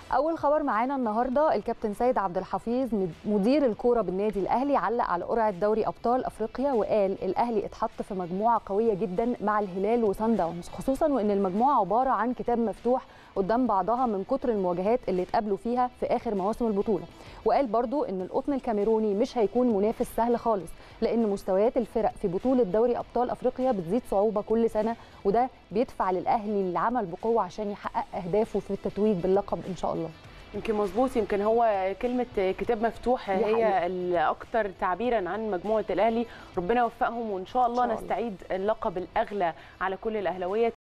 اول خبر معانا النهارده الكابتن سيد عبد الحفيظ مدير الكوره بالنادي الاهلي علق على قرعه دوري ابطال افريقيا وقال الاهلي اتحط في مجموعه قويه جدا مع الهلال وسان داونز خصوصا وان المجموعه عباره عن كتاب مفتوح قدام بعضها من كتر المواجهات اللي اتقابلوا فيها في اخر مواسم البطوله وقال برضو ان القطن الكاميروني مش هيكون منافس سهل خالص لان مستويات الفرق في بطوله دوري ابطال افريقيا بتزيد صعوبه كل سنه وده بيدفع للاهلي للعمل بقوه عشان يحقق اهدافه في التتويج باللقب ان شاء الله يمكن مظبوط يمكن هو كلمه كتاب مفتوح هي الاكثر تعبيرا عن مجموعه الاهلي ربنا يوفقهم وان شاء الله, شاء الله. نستعيد اللقب الاغلى على كل الاهلاويه